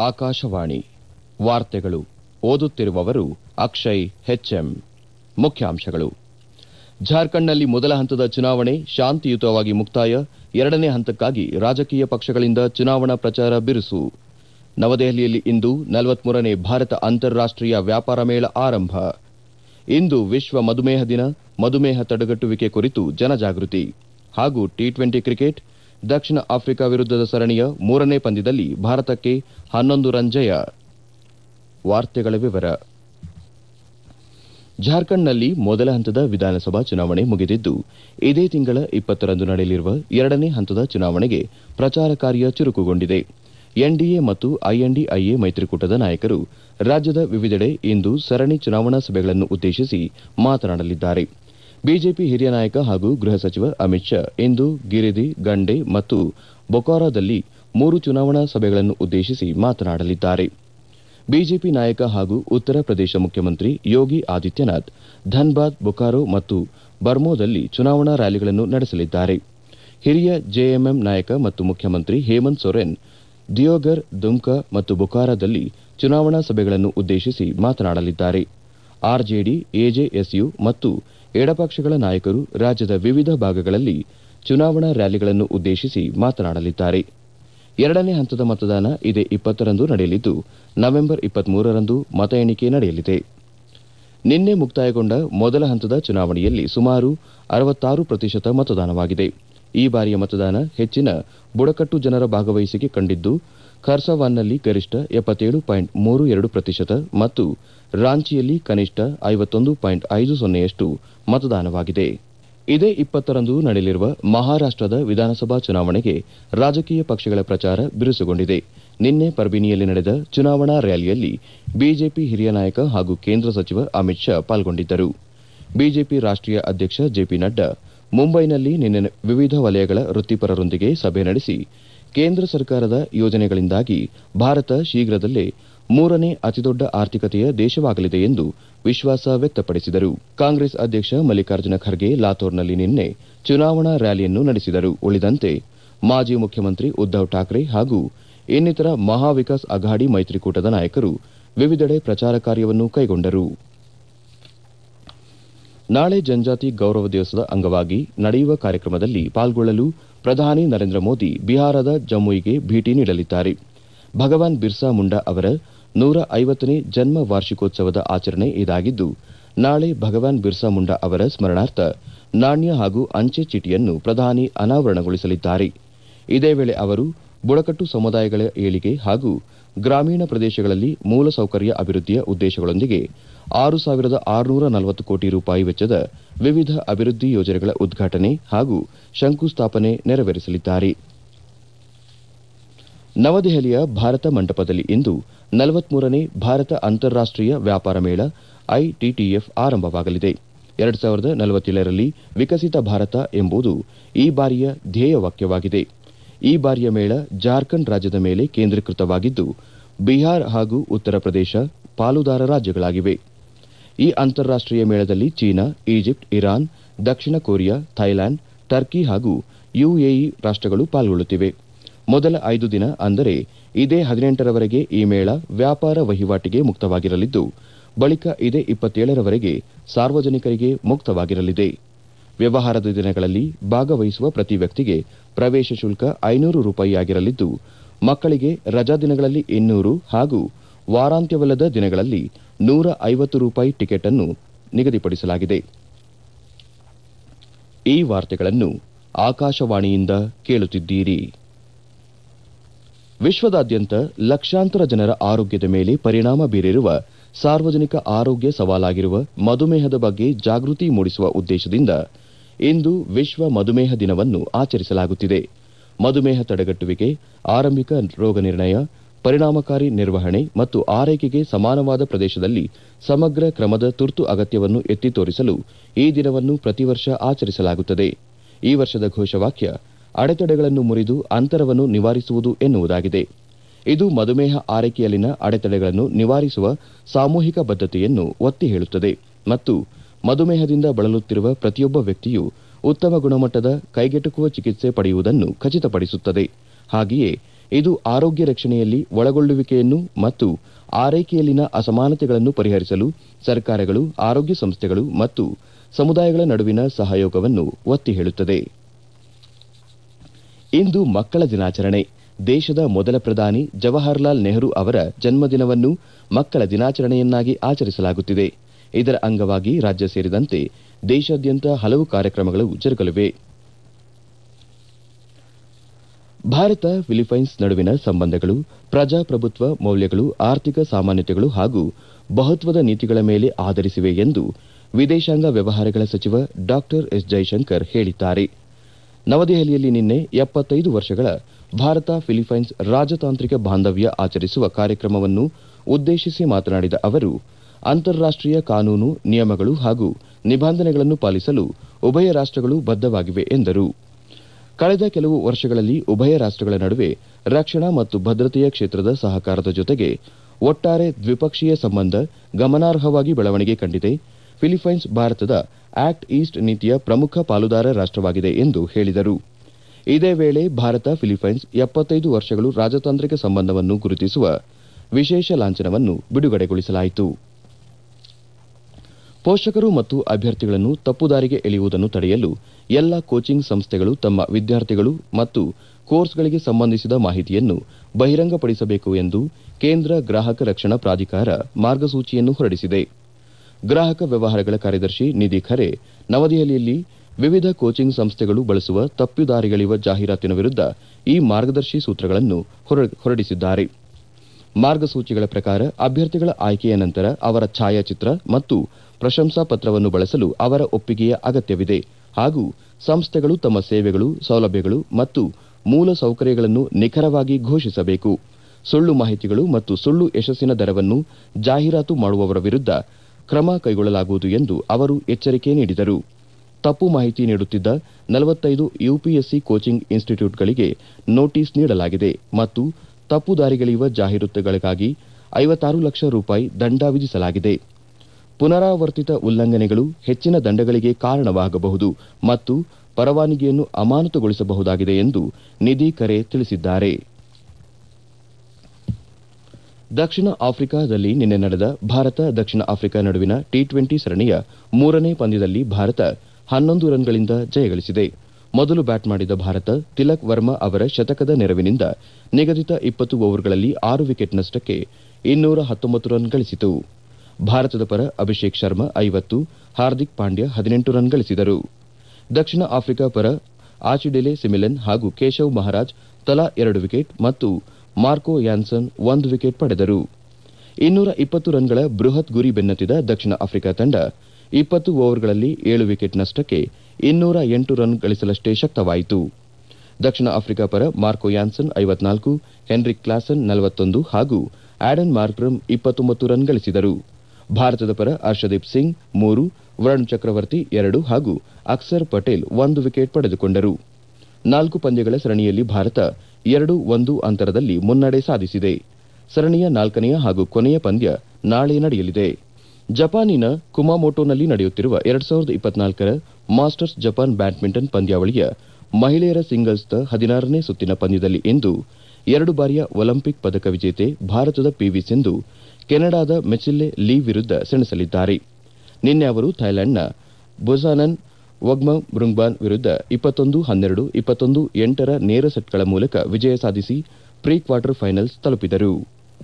ಆಕಾಶವಾಣಿ ವಾರ್ತೆಗಳು ಓದುತ್ತಿರುವವರು ಅಕ್ಷಯ್ ಹೆಚ್ಎಂ ಮುಖ್ಯಾಂಶಗಳು ಜಾರ್ಖಂಡ್ನಲ್ಲಿ ಮೊದಲ ಹಂತದ ಚುನಾವಣೆ ಶಾಂತಿಯುತವಾಗಿ ಮುಕ್ತಾಯ ಎರಡನೇ ಹಂತಕ್ಕಾಗಿ ರಾಜಕೀಯ ಪಕ್ಷಗಳಿಂದ ಚುನಾವಣಾ ಪ್ರಚಾರ ಬಿರುಸು ನವದೆಹಲಿಯಲ್ಲಿ ಇಂದು ನಲವತ್ಮೂರನೇ ಭಾರತ ಅಂತಾರಾಷ್ಟೀಯ ವ್ಯಾಪಾರ ಮೇಳ ಆರಂಭ ಇಂದು ವಿಶ್ವ ಮಧುಮೇಹ ದಿನ ಮಧುಮೇಹ ತಡೆಗಟ್ಟುವಿಕೆ ಕುರಿತು ಜನಜಾಗೃತಿ ಹಾಗೂ ಟಿ ಟ್ವೆಂಟಿ ಕ್ರಿಕೆಟ್ ದಕ್ಷಿಣ ಆಫ್ರಿಕಾ ವಿರುದ್ಧದ ಸರಣಿಯ ಮೂರನೇ ಪಂದ್ಯದಲ್ಲಿ ಭಾರತಕ್ಕೆ ಹನ್ನೊಂದು ರನ್ ಜಯ ವಾರ್ತೆಗಳ ವಿವರ ಜಾರ್ಖಂಡ್ನಲ್ಲಿ ಮೊದಲ ಹಂತದ ವಿಧಾನಸಭಾ ಚುನಾವಣೆ ಮುಗಿದಿದ್ದು ಇದೇ ತಿಂಗಳ ಇಪ್ಪತ್ತರಂದು ನಡೆಯಲಿರುವ ಎರಡನೇ ಹಂತದ ಚುನಾವಣೆಗೆ ಪ್ರಚಾರ ಕಾರ್ಯ ಚುರುಕುಗೊಂಡಿದೆ ಎನ್ಡಿಎ ಮತ್ತು ಐಎನ್ಡಿಐಎ ಮೈತ್ರಿಕೂಟದ ನಾಯಕರು ರಾಜ್ಯದ ವಿವಿಧೆಡೆ ಇಂದು ಸರಣಿ ಚುನಾವಣಾ ಸಭೆಗಳನ್ನು ಉದ್ದೇಶಿಸಿ ಮಾತನಾಡಲಿದ್ದಾರೆ ಬಿಜೆಪಿ ಹಿರಿಯ ನಾಯಕ ಹಾಗೂ ಗೃಹ ಸಚಿವ ಅಮಿತ್ ಶಾ ಇಂದು ಗಿರಿಧಿ ಗಂಡೆ ಮತ್ತು ಬೊಕಾರಾದಲ್ಲಿ ಮೂರು ಚುನಾವಣಾ ಸಭೆಗಳನ್ನು ಉದ್ದೇಶಿಸಿ ಮಾತನಾಡಲಿದ್ದಾರೆ ಬಿಜೆಪಿ ನಾಯಕ ಹಾಗೂ ಉತ್ತರ ಪ್ರದೇಶ ಮುಖ್ಯಮಂತ್ರಿ ಯೋಗಿ ಆದಿತ್ಯನಾಥ್ ಧನ್ಬಾದ್ ಬೊಕಾರೋ ಮತ್ತು ಬರ್ಮೋದಲ್ಲಿ ಚುನಾವಣಾ ರ್ಯಾಲಿಗಳನ್ನು ನಡೆಸಲಿದ್ದಾರೆ ಹಿರಿಯ ಜೆಎಂಎಂ ನಾಯಕ ಮತ್ತು ಮುಖ್ಯಮಂತ್ರಿ ಹೇಮಂತ್ ಸೊರೆನ್ ದಿಯೋಗರ್ ದುಮ್ಕಾ ಮತ್ತು ಬೊಕಾರಾದಲ್ಲಿ ಚುನಾವಣಾ ಸಭೆಗಳನ್ನು ಉದ್ದೇಶಿಸಿ ಮಾತನಾಡಲಿದ್ದಾರೆ ಆರ್ಜೆಡಿ ಎಜೆಎಸ್ಯು ಮತ್ತು ಎಡಪಕ್ಷಗಳ ನಾಯಕರು ರಾಜ್ಯದ ವಿವಿಧ ಭಾಗಗಳಲ್ಲಿ ಚುನಾವಣಾ ರ್ಯಾಲಿಗಳನ್ನು ಉದ್ದೇಶಿಸಿ ಮಾತನಾಡಲಿದ್ದಾರೆ ಎರಡನೇ ಹಂತದ ಮತದಾನ ಇದೇ ಇಪ್ಪತ್ತರಂದು ನಡೆಯಲಿದ್ದು ನವೆಂಬರ್ ಇಪ್ಪತ್ಮೂರರಂದು ಮತ ಎಣಿಕೆ ನಡೆಯಲಿದೆ ನಿನ್ನೆ ಮುಕ್ತಾಯಗೊಂಡ ಮೊದಲ ಹಂತದ ಚುನಾವಣೆಯಲ್ಲಿ ಸುಮಾರು ಅರವತ್ತಾರು ಪ್ರತಿಶತ ಮತದಾನವಾಗಿದೆ ಈ ಬಾರಿಯ ಮತದಾನ ಹೆಚ್ಚಿನ ಬುಡಕಟ್ಟು ಜನರ ಭಾಗವಹಿಸಿಕೆ ಕಂಡಿದ್ದು ಖರ್ಸವಾನ್ನಲ್ಲಿ ಗರಿಷ್ಠ ಎಪ್ಪತ್ತೇಳು ಪಾಯಿಂಟ್ ಮೂರು ಎರಡು ಪ್ರತಿಶತ ಮತ್ತು ರಾಂಚಿಯಲ್ಲಿ ಕನಿಷ್ಠ ಐವತ್ತೊಂದು ಪಾಯಿಂಟ್ ಐದು ಸೊನ್ನೆಯಷ್ಟು ಮತದಾನವಾಗಿದೆ ಇದೇ ಇಪ್ಪತ್ತರಂದು ನಡೆಯಲಿರುವ ಮಹಾರಾಷ್ಟದ ವಿಧಾನಸಭಾ ಚುನಾವಣೆಗೆ ರಾಜಕೀಯ ಪಕ್ಷಗಳ ಪ್ರಚಾರ ಬಿರುಸುಗೊಂಡಿದೆ ನಿನ್ನೆ ಪರ್ಬಿನಿಯಲ್ಲಿ ನಡೆದ ಚುನಾವಣಾ ರ್ಯಾಲಿಯಲ್ಲಿ ಬಿಜೆಪಿ ಹಿರಿಯ ನಾಯಕ ಹಾಗೂ ಕೇಂದ್ರ ಸಚಿವ ಅಮಿತ್ ಶಾ ಪಾಲ್ಗೊಂಡಿದ್ದರು ಬಿಜೆಪಿ ರಾಷ್ಟೀಯ ಅಧ್ಯಕ್ಷ ಜೆಪಿ ನಡ್ಡಾ ಮುಂಬೈನಲ್ಲಿ ನಿನ್ನೆ ವಿವಿಧ ವಲಯಗಳ ವೃತ್ತಿಪರರೊಂದಿಗೆ ಸಭೆ ನಡೆಸಿ ಕೇಂದ್ರ ಸರ್ಕಾರದ ಯೋಜನೆಗಳಿಂದಾಗಿ ಭಾರತ ಶೀಘ್ರದಲ್ಲೇ ಮೂರನೇ ಅತಿದೊಡ್ಡ ಆರ್ಥಿಕತೆಯ ದೇಶವಾಗಲಿದೆ ಎಂದು ವಿಶ್ವಾಸ ವ್ಯಕ್ತಪಡಿಸಿದರು ಕಾಂಗ್ರೆಸ್ ಅಧ್ಯಕ್ಷ ಮಲ್ಲಿಕಾರ್ಜುನ ಖರ್ಗೆ ಲಾತೂರ್ನಲ್ಲಿ ನಿನ್ನೆ ಚುನಾವಣಾ ರ್ಯಾಲಿಯನ್ನು ನಡೆಸಿದರು ಉಳಿದಂತೆ ಮಾಜಿ ಮುಖ್ಯಮಂತ್ರಿ ಉದ್ದವ್ ಠಾಕ್ರೆ ಹಾಗೂ ಇನ್ನಿತರ ಮಹಾವಿಕಾಸ್ ಅಘಾಡಿ ಮೈತ್ರಿಕೂಟದ ನಾಯಕರು ವಿವಿಧೆಡೆ ಪ್ರಚಾರ ಕಾರ್ಯವನ್ನು ಕೈಗೊಂಡರು ನಾಳೆ ಜನಜಾತಿ ಗೌರವ ದಿವಸದ ಅಂಗವಾಗಿ ನಡೆಯುವ ಕಾರ್ಯಕ್ರಮದಲ್ಲಿ ಪಾಲ್ಗೊಳ್ಳಲು ಪ್ರಧಾನಿ ನರೇಂದ್ರ ಮೋದಿ ಬಿಹಾರದ ಜಮ್ಮುವಿಗೆ ಭೇಟಿ ನೀಡಲಿದ್ದಾರೆ ಭಗವಾನ್ ಬಿರ್ಸಾ ಮುಂಡಾ ಅವರ ನೂರ ಐವತ್ತನೇ ಜನ್ಮ ವಾರ್ಷಿಕೋತ್ಸವದ ಆಚರಣೆ ಇದಾಗಿದ್ದು ನಾಳೆ ಭಗವಾನ್ ಬಿರ್ಸಾ ಮುಂಡಾ ಅವರ ಸ್ಮರಣಾರ್ಥ ನಾಣ್ಯ ಹಾಗೂ ಅಂಚೆ ಚೀಟಿಯನ್ನು ಪ್ರಧಾನಿ ಅನಾವರಣಗೊಳಿಸಲಿದ್ದಾರೆ ಇದೇ ವೇಳೆ ಅವರು ಬುಡಕಟ್ಟು ಸಮುದಾಯಗಳ ಏಳಿಗೆ ಹಾಗೂ ಗ್ರಾಮೀಣ ಪ್ರದೇಶಗಳಲ್ಲಿ ಮೂಲಸೌಕರ್ಯ ಅಭಿವೃದ್ಧಿಯ ಉದ್ದೇಶಗಳೊಂದಿಗೆ ಆರು ಸಾವಿರದ ಆರುನೂರ ನಲವತ್ತು ಕೋಟಿ ರೂಪಾಯಿ ವೆಚ್ಚದ ವಿವಿಧ ಅಭಿವೃದ್ಧಿ ಯೋಜನೆಗಳ ಉದ್ಘಾಟನೆ ಹಾಗೂ ಶಂಕುಸ್ಥಾಪನೆ ನೆರವೇರಿಸಲಿದ್ದಾರೆ ನವದೆಹಲಿಯ ಭಾರತ ಮಂಟಪದಲ್ಲಿ ಇಂದು ನಲವತ್ಮೂರನೇ ಭಾರತ ಅಂತಾರಾಷ್ಟೀಯ ವ್ಯಾಪಾರ ಮೇಳ ಐಟಿಟಿಎಫ್ ಆರಂಭವಾಗಲಿದೆ ಎರಡು ಸಾವಿರದ ನಲವತ್ತೇಳರಲ್ಲಿ ವಿಕಸಿತ ಭಾರತ ಎಂಬುದು ಈ ಬಾರಿಯ ಧ್ಯೇಯವಾಕ್ಯವಾಗಿದೆ ಈ ಬಾರಿಯ ಮೇಳ ಜಾರ್ಖಂಡ್ ರಾಜ್ಯದ ಮೇಲೆ ಕೇಂದ್ರೀಕೃತವಾಗಿದ್ದು ಬಿಹಾರ್ ಹಾಗೂ ಉತ್ತರ ಪ್ರದೇಶ ಪಾಲುದಾರ ರಾಜ್ಯಗಳಾಗಿವೆ ಈ ಅಂತಾರಾಷ್ಟೀಯ ಮೇಳದಲ್ಲಿ ಚೀನಾ ಈಜಿಪ್ಟ್ ಇರಾನ್ ದಕ್ಷಿಣ ಕೊರಿಯಾ ಥೈಲ್ಯಾಂಡ್ ಟರ್ಕಿ ಹಾಗೂ ಯುಎಇ ರಾಷ್ಟಗಳು ಪಾಲ್ಗೊಳ್ಳುತ್ತಿವೆ ಮೊದಲ ಐದು ದಿನ ಅಂದರೆ ಇದೇ ಹದಿನೆಂಟರವರೆಗೆ ಈ ಮೇಳ ವ್ಯಾಪಾರ ವಹಿವಾಟಿಗೆ ಮುಕ್ತವಾಗಿರಲಿದ್ದು ಬಳಿಕ ಇದೇ ಇಪ್ಪತ್ತೇಳರವರೆಗೆ ಸಾರ್ವಜನಿಕರಿಗೆ ಮುಕ್ತವಾಗಿರಲಿದೆ ವ್ಯವಹಾರದ ದಿನಗಳಲ್ಲಿ ಭಾಗವಹಿಸುವ ಪ್ರತಿ ವ್ಯಕ್ತಿಗೆ ಪ್ರವೇಶ ಶುಲ್ಕ ಐನೂರು ರೂಪಾಯಿಯಾಗಿರಲಿದ್ದು ಮಕ್ಕಳಿಗೆ ರಜಾ ದಿನಗಳಲ್ಲಿ ಇನ್ನೂರು ಹಾಗೂ ವಾರಾಂತ್ಯವಲ್ಲದ ದಿನಗಳಲ್ಲಿ ನೂರ ಐವತ್ತು ರೂಪಾಯಿ ಟಿಕೆಟ್ ಅನ್ನು ನಿಗದಿಪಡಿಸಲಾಗಿದೆ ಈ ವಾರ್ತೆಗಳನ್ನು ಆಕಾಶವಾಣಿಯಿಂದ ಕೇಳುತ್ತಿದ್ದೀರಿ ವಿಶ್ವದಾದ್ಯಂತ ಲಕ್ಷಾಂತರ ಜನರ ಆರೋಗ್ಯದ ಮೇಲೆ ಪರಿಣಾಮ ಬೀರಿರುವ ಸಾರ್ವಜನಿಕ ಆರೋಗ್ಯ ಸವಾಲಾಗಿರುವ ಮಧುಮೇಹದ ಬಗ್ಗೆ ಜಾಗೃತಿ ಮೂಡಿಸುವ ಉದ್ದೇಶದಿಂದ ಇಂದು ವಿಶ್ವ ಮಧುಮೇಹ ದಿನವನ್ನು ಆಚರಿಸಲಾಗುತ್ತಿದೆ ಮಧುಮೇಹ ತಡೆಗಟ್ಟುವಿಕೆ ಆರಂಭಿಕ ರೋಗ ನಿರ್ಣಯ ಪರಿಣಾಮಕಾರಿ ನಿರ್ವಹಣೆ ಮತ್ತು ಆರೈಕೆಗೆ ಸಮಾನವಾದ ಪ್ರದೇಶದಲ್ಲಿ ಸಮಗ್ರ ಕ್ರಮದ ತುರ್ತು ಅಗತ್ಯವನ್ನು ಎತ್ತಿ ತೋರಿಸಲು ಈ ದಿನವನ್ನು ಪ್ರತಿ ವರ್ಷ ಆಚರಿಸಲಾಗುತ್ತದೆ ಈ ವರ್ಷದ ಘೋಷವಾಕ್ಯ ಅಡೆತಡೆಗಳನ್ನು ಮುರಿದು ಅಂತರವನ್ನು ನಿವಾರಿಸುವುದು ಎನ್ನುವುದಾಗಿದೆ ಇದು ಮಧುಮೇಹ ಆರೈಕೆಯಲ್ಲಿನ ಅಡೆತಡೆಗಳನ್ನು ನಿವಾರಿಸುವ ಸಾಮೂಹಿಕ ಬದ್ಧತೆಯನ್ನು ಒತ್ತಿ ಹೇಳುತ್ತದೆ ಮತ್ತು ಮಧುಮೇಹದಿಂದ ಬಳಲುತ್ತಿರುವ ಪ್ರತಿಯೊಬ್ಬ ವ್ಯಕ್ತಿಯು ಉತ್ತಮ ಗುಣಮಟ್ಟದ ಕೈಗೆಟುಕುವ ಚಿಕಿತ್ಸೆ ಪಡೆಯುವುದನ್ನು ಖಚಿತಪಡಿಸುತ್ತದೆ ಹಾಗೆಯೇ ಇದು ಆರೋಗ್ಯ ರಕ್ಷಣೆಯಲ್ಲಿ ಒಳಗೊಳ್ಳುವಿಕೆಯನ್ನು ಮತ್ತು ಆರೈಕೆಯಲ್ಲಿನ ಅಸಮಾನತೆಗಳನ್ನು ಪರಿಹರಿಸಲು ಸರ್ಕಾರಗಳು ಆರೋಗ್ಯ ಸಂಸ್ಥೆಗಳು ಮತ್ತು ಸಮುದಾಯಗಳ ನಡುವಿನ ಸಹಯೋಗವನ್ನು ಒತ್ತಿ ಹೇಳುತ್ತದೆ ಇಂದು ಮಕ್ಕಳ ದಿನಾಚರಣೆ ದೇಶದ ಮೊದಲ ಪ್ರಧಾನಿ ಜವಾಹರ್ಲಾಲ್ ನೆಹರು ಅವರ ಜನ್ಮದಿನವನ್ನು ಮಕ್ಕಳ ದಿನಾಚರಣೆಯನ್ನಾಗಿ ಆಚರಿಸಲಾಗುತ್ತಿದೆ ಇದರ ಅಂಗವಾಗಿ ರಾಜ್ಯ ಸೇರಿದಂತೆ ದೇಶಾದ್ಯಂತ ಹಲವು ಕಾರ್ಯಕ್ರಮಗಳು ಜರುಗಲಿವೆ ಭಾರತ ಫಿಲಿಪೈನ್ಸ್ ನಡುವಿನ ಸಂಬಂಧಗಳು ಪ್ರಜಾಪ್ರಭುತ್ವ ಮೌಲ್ಯಗಳು ಆರ್ಥಿಕ ಸಾಮಾನ್ಯತೆಗಳು ಹಾಗೂ ಬಹುತ್ವದ ನೀತಿಗಳ ಮೇಲೆ ಆಧರಿಸಿವೆ ಎಂದು ವಿದೇಶಾಂಗ ವ್ಯವಹಾರಗಳ ಸಚಿವ ಡಾ ಎಸ್ ಜೈಶಂಕರ್ ಹೇಳಿದ್ದಾರೆ ನವದೆಹಲಿಯಲ್ಲಿ ನಿನ್ನೆ ಎಪ್ಪತ್ತೈದು ವರ್ಷಗಳ ಭಾರತ ಫಿಲಿಪೈನ್ಸ್ ರಾಜತಾಂತ್ರಿಕ ಬಾಂಧವ್ಯ ಆಚರಿಸುವ ಕಾರ್ಯಕ್ರಮವನ್ನು ಉದ್ದೇಶಿಸಿ ಮಾತನಾಡಿದ ಅವರು ಅಂತಾರಾಷ್ಟೀಯ ಕಾನೂನು ನಿಯಮಗಳು ಹಾಗೂ ನಿಬಂಧನೆಗಳನ್ನು ಪಾಲಿಸಲು ಉಭಯ ರಾಷ್ಟಗಳು ಬದ್ಧವಾಗಿವೆ ಎಂದರು ಕಳೆದ ಕೆಲವು ವರ್ಷಗಳಲ್ಲಿ ಉಭಯ ರಾಷ್ಟಗಳ ನಡುವೆ ರಕ್ಷಣಾ ಮತ್ತು ಭದ್ರತೆಯ ಕ್ಷೇತ್ರದ ಸಹಕಾರದ ಜೊತೆಗೆ ಒಟ್ಟಾರೆ ದ್ವಿಪಕ್ಷೀಯ ಸಂಬಂಧ ಗಮನಾರ್ಹವಾಗಿ ಬೆಳವಣಿಗೆ ಕಂಡಿದೆ ಫಿಲಿಪೈನ್ಸ್ ಭಾರತದ ಆಕ್ಟ್ ಈಸ್ಟ್ ನೀತಿಯ ಪ್ರಮುಖ ಪಾಲುದಾರ ರಾಷ್ಟವಾಗಿದೆ ಎಂದು ಹೇಳಿದರು ಇದೇ ವೇಳೆ ಭಾರತ ಫಿಲಿಪೈನ್ಸ್ ಎಪ್ಪತ್ತೈದು ವರ್ಷಗಳು ರಾಜತಾಂತ್ರಿಕ ಸಂಬಂಧವನ್ನು ಗುರುತಿಸುವ ವಿಶೇಷ ಲಾಂಛನವನ್ನು ಬಿಡುಗಡೆಗೊಳಿಸಲಾಯಿತು ಪೋಷಕರು ಮತ್ತು ಅಭ್ಯರ್ಥಿಗಳನ್ನು ತಪ್ಪುದಾರಿಗೆ ಎಳೆಯುವುದನ್ನು ತಡೆಯಲು ಎಲ್ಲ ಕೋಚಿಂಗ್ ಸಂಸ್ಥೆಗಳು ತಮ್ಮ ವಿದ್ಯಾರ್ಥಿಗಳು ಮತ್ತು ಕೋರ್ಸ್ಗಳಿಗೆ ಸಂಬಂಧಿಸಿದ ಮಾಹಿತಿಯನ್ನು ಬಹಿರಂಗಪಡಿಸಬೇಕು ಎಂದು ಕೇಂದ್ರ ಗ್ರಾಹಕ ರಕ್ಷಣಾ ಪ್ರಾಧಿಕಾರ ಮಾರ್ಗಸೂಚಿಯನ್ನು ಹೊರಡಿಸಿದೆ ಗ್ರಾಹಕ ವ್ಯವಹಾರಗಳ ಕಾರ್ಯದರ್ಶಿ ನಿಧಿ ಖರೆ ನವದೆಹಲಿಯಲ್ಲಿ ವಿವಿಧ ಕೋಚಿಂಗ್ ಸಂಸ್ಥೆಗಳು ಬಳಸುವ ತಪ್ಪುದಾರಿಗೆಳೆಯುವ ಜಾಹೀರಾತಿನ ವಿರುದ್ಧ ಈ ಮಾರ್ಗದರ್ಶಿ ಸೂತ್ರಗಳನ್ನು ಹೊರಡಿಸಿದ್ದಾರೆ ಮಾರ್ಗಸೂಚಿಗಳ ಪ್ರಕಾರ ಅಭ್ಯರ್ಥಿಗಳ ಆಯ್ಕೆಯ ನಂತರ ಅವರ ಛಾಯಾಚಿತ್ರ ಮತ್ತು ಪ್ರಶಂಸಾ ಪತ್ರವನ್ನು ಬಳಸಲು ಅವರ ಒಪ್ಪಿಗೆಯ ಅಗತ್ಯವಿದೆ ಹಾಗೂ ಸಂಸ್ಥೆಗಳು ತಮ್ಮ ಸೇವೆಗಳು ಸೌಲಭ್ಯಗಳು ಮತ್ತು ಮೂಲ ಸೌಕರ್ಯಗಳನ್ನು ನಿಖರವಾಗಿ ಘೋಷಿಸಬೇಕು ಸುಳ್ಳು ಮಾಹಿತಿಗಳು ಮತ್ತು ಸುಳ್ಳು ಯಶಸ್ಸಿನ ದರವನ್ನು ಜಾಹೀರಾತು ಮಾಡುವವರ ವಿರುದ್ಧ ಕ್ರಮ ಕೈಗೊಳ್ಳಲಾಗುವುದು ಎಂದು ಅವರು ಎಚ್ಚರಿಕೆ ನೀಡಿದರು ತಪ್ಪು ಮಾಹಿತಿ ನೀಡುತ್ತಿದ್ದ ನಲವತ್ತೈದು ಯುಪಿಎಸ್ಸಿ ಕೋಚಿಂಗ್ ಇನ್ಸ್ಟಿಟ್ಯೂಟ್ಗಳಿಗೆ ನೋಟಿಸ್ ನೀಡಲಾಗಿದೆ ಮತ್ತು ತಪ್ಪು ದಾರಿಗೆಳೆಯುವ ಜಾಹೀರಾತುಗಳಿಗಾಗಿ ಐವತ್ತಾರು ಲಕ್ಷ ರೂಪಾಯಿ ದಂಡ ವಿಧಿಸಲಾಗಿದೆ ಪುನರಾವರ್ತಿತ ಉಲ್ಲಂಘನೆಗಳು ಹೆಚ್ಚಿನ ದಂಡಗಳಿಗೆ ಕಾರಣವಾಗಬಹುದು ಮತ್ತು ಪರವಾನಗಿಯನ್ನು ಅಮಾನತುಗೊಳಿಸಬಹುದಾಗಿದೆ ಎಂದು ನಿಧಿ ಕರೆ ತಿಳಿಸಿದ್ದಾರೆ ದಕ್ಷಿಣ ಆಫ್ರಿಕಾದಲ್ಲಿ ನಿನ್ನೆ ನಡೆದ ಭಾರತ ದಕ್ಷಿಣ ಆಫ್ರಿಕಾ ನಡುವಿನ ಟಿ ಟ್ವೆಂಟಿ ಸರಣಿಯ ಮೂರನೇ ಪಂದ್ಯದಲ್ಲಿ ಭಾರತ ಹನ್ನೊಂದು ರನ್ಗಳಿಂದ ಜಯಗಳಿಸಿದೆ ಮೊದಲು ಬ್ಯಾಟ್ ಮಾಡಿದ ಭಾರತ ತಿಲಕ್ ವರ್ಮಾ ಅವರ ಶತಕದ ನೆರವಿನಿಂದ ನಿಗದಿತ ಇಪ್ಪತ್ತು ಓವರ್ಗಳಲ್ಲಿ ಆರು ವಿಕೆಟ್ ನಷ್ಟಕ್ಕೆ ಇನ್ನೂರ ಹತ್ತೊಂಬತ್ತು ರನ್ ಗಳಿಸಿತು ಭಾರತದ ಪರ ಅಭಿಷೇಕ್ ಶರ್ಮಾ ಐವತ್ತು ಹಾರ್ದಿಕ್ ಪಾಂಡ್ಯ ಹದಿನೆಂಟು ರನ್ ಗಳಿಸಿದರು ದಕ್ಷಿಣ ಆಫ್ರಿಕಾ ಪರ ಆಚಿಡೆಲೆ ಸಿಮಿಲೆನ್ ಹಾಗೂ ಕೇಶವ್ ಮಹಾರಾಜ್ ತಲಾ ಎರಡು ವಿಕೆಟ್ ಮತ್ತು ಮಾರ್ಕೋ ಯಾನ್ಸನ್ ಒಂದು ವಿಕೆಟ್ ಪಡೆದರು ಇನ್ನೂರ ಇಪ್ಪತ್ತು ರನ್ಗಳ ಬೃಹತ್ ಗುರಿ ಬೆನ್ನತ್ತಿದ ದಕ್ಷಿಣ ಆಫ್ರಿಕಾ ತಂಡ ಇಪ್ಪತ್ತು ಓವರ್ಗಳಲ್ಲಿ ಏಳು ವಿಕೆಟ್ ನಷ್ಟಕ್ಕೆ ಇನ್ನೂರ ಎಂಟು ರನ್ ಗಳಿಸಲಷ್ಟೇ ಶಕ್ತವಾಯಿತು ದಕ್ಷಿಣ ಆಫ್ರಿಕಾ ಪರ ಮಾರ್ಕೋ ಯಾನ್ಸನ್ ಐವತ್ನಾಲ್ಕು ಹೆನ್ರಿಕ್ ಕ್ಲಾಸನ್ ನಲವತ್ತೊಂದು ಹಾಗೂ ಆಡನ್ ಮಾರ್ಕ್ರಮ್ ಇಪ್ಪತ್ತೊಂಬತ್ತು ರನ್ ಗಳಿಸಿದರು ಭಾರತದ ಪರ ಹರ್ಷದೀಪ್ ಸಿಂಗ್ ಮೂರು ವರುಣ್ ಚಕ್ರವರ್ತಿ ಎರಡು ಹಾಗೂ ಅಕ್ಸರ್ ಪಟೇಲ್ ಒಂದು ವಿಕೆಟ್ ಪಡೆದುಕೊಂಡರು ನಾಲ್ಕು ಪಂದ್ಯಗಳ ಸರಣಿಯಲ್ಲಿ ಭಾರತ ಎರಡು ಒಂದು ಅಂತರದಲ್ಲಿ ಮುನ್ನಡೆ ಸಾಧಿಸಿದೆ ಸರಣಿಯ ನಾಲ್ಕನೆಯ ಹಾಗೂ ಕೊನೆಯ ಪಂದ್ಯ ನಾಳೆ ನಡೆಯಲಿದೆ ಜಪಾನಿನ ಕುಮಾಮೋಟೋನಲ್ಲಿ ನಡೆಯುತ್ತಿರುವ ಎರಡ್ ಸಾವಿರದ ಇಪ್ಪತ್ನಾಲ್ಕರ ಮಾಸ್ಟರ್ಸ್ ಜಪಾನ್ ಬ್ಯಾಡ್ಮಿಂಟನ್ ಪಂದ್ಯಾವಳಿಯ ಮಹಿಳೆಯರ ಸಿಂಗಲ್ಸ್ನ ಹದಿನಾರನೇ ಸುತ್ತಿನ ಪಂದ್ಯದಲ್ಲಿ ಇಂದು ಎರಡು ಬಾರಿಯ ಒಲಿಂಪಿಕ್ ಪದಕ ವಿಜೇತೆ ಭಾರತದ ಪಿವಿ ಸಿಂಧು ಕೆನಡಾದ ಮೆಚಿಲ್ಲೆ ಲೀ ವಿರುದ್ಧ ಸೆಣಸಲಿದ್ದಾರೆ ನಿನ್ನೆ ಅವರು ಥೈಲ್ಯಾಂಡ್ನ ಬೊಸಾನನ್ ಒಗ್ಮ ಮೃಂಗ್ಬಾನ್ ವಿರುದ್ಧ ಇಪ್ಪತ್ತೊಂದು ಹನ್ನೆರಡು ಇಪ್ಪತ್ತೊಂದು ಎಂಟರ ನೇರ ಸೆಟ್ಗಳ ಮೂಲಕ ವಿಜಯ ಸಾಧಿಸಿ ಪ್ರೀ ಕ್ವಾರ್ಟರ್ ಫೈನಲ್ಸ್ ತಲುಪಿದರು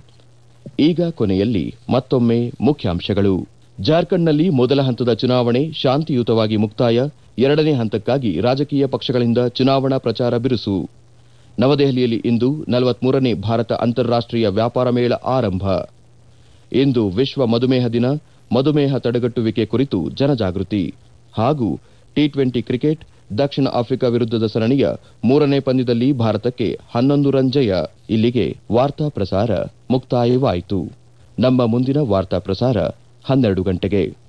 ಈಗ ಕೊನೆಯಲ್ಲಿ ಮತ್ತೊಮ್ಮೆ ಮುಖ್ಯಾಂಶಗಳು ಜಾರ್ಖಂಡ್ನಲ್ಲಿ ಮೊದಲ ಹಂತದ ಚುನಾವಣೆ ಶಾಂತಿಯುತವಾಗಿ ಮುಕ್ತಾಯ ಎರಡನೇ ಹಂತಕ್ಕಾಗಿ ರಾಜಕೀಯ ಪಕ್ಷಗಳಿಂದ ಚುನಾವಣಾ ಪ್ರಚಾರ ಬಿರುಸು ನವದೆಹಲಿಯಲ್ಲಿ ಇಂದು ನಲವತ್ಮೂರನೇ ಭಾರತ ಅಂತಾರಾಷ್ಟೀಯ ವ್ಯಾಪಾರ ಮೇಳ ಆರಂಭ ಇಂದು ವಿಶ್ವ ಮಧುಮೇಹ ದಿನ ಮಧುಮೇಹ ತಡೆಗಟ್ಟುವಿಕೆ ಕುರಿತು ಜನಜಾಗೃತಿ ಹಾಗೂ ಟಿ ಟ್ವೆಂಟಿ ಕ್ರಿಕೆಟ್ ದಕ್ಷಿಣ ಆಫ್ರಿಕಾ ವಿರುದ್ಧದ ಸರಣಿಯ ಮೂರನೇ ಪಂದ್ಯದಲ್ಲಿ ಭಾರತಕ್ಕೆ ಹನ್ನೊಂದು ರನ್ ಜಯ ಇಲ್ಲಿಗೆ ವಾರ್ತಾ ಪ್ರಸಾರ ಮುಕ್ತಾಯವಾಯಿತು ನಮ್ಮ ಮುಂದಿನ ವಾರ್ತಾ ಪ್ರಸಾರ ಹನ್ನೆರಡು ಗಂಟೆಗೆ